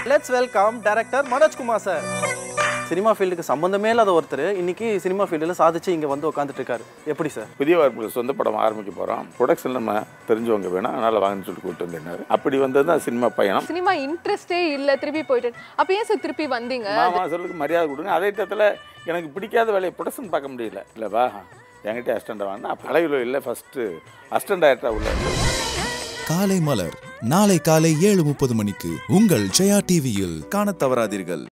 Let's welcome director Manojkumar sir cinema ஃபீல்டுக்கு சம்பந்தமே இல்லாத ஒருத்தர் இன்னைக்கு சினிமா ஃபீல்டில் சாதிச்சு இங்கே வந்து உட்காந்துட்டு இருக்காரு எப்படி சார் புதிய வாய்ப்புகள் சொந்த படம் ஆரம்பிக்க போகிறோம் ப்ரொடக்ஷன் நம்ம தெரிஞ்சவங்க வேணும் அதனால் வாங்கன்னு சொல்லிட்டு கூப்பிட்டு வந்திருந்தாரு அப்படி வந்தது தான் சினிமா பயணம் சினிமா இன்ட்ரெஸ்டே இல்ல திருப்பி போயிட்டு அப்ப ஏன் சார் திருப்பி வந்தீங்க மாமா சொல்லுக்கு மரியாதை கொடுங்க அதே நேரத்தில் எனக்கு பிடிக்காத வேலையை ப்ரொடக்ஷன் பார்க்க முடியல இல்லைவா என்கிட்ட அசிஸ்டண்டாக வாங்கினா பழகிலோ இல்லை ஃபஸ்ட்டு அசிஸ்டண்ட் டைரக்டராக உள்ள இருந்தது. காலை மலர் நாளை காலை ஏழு முப்பது மணிக்கு உங்கள் ஜெயா டிவியில் காணத் தவறாதீர்கள்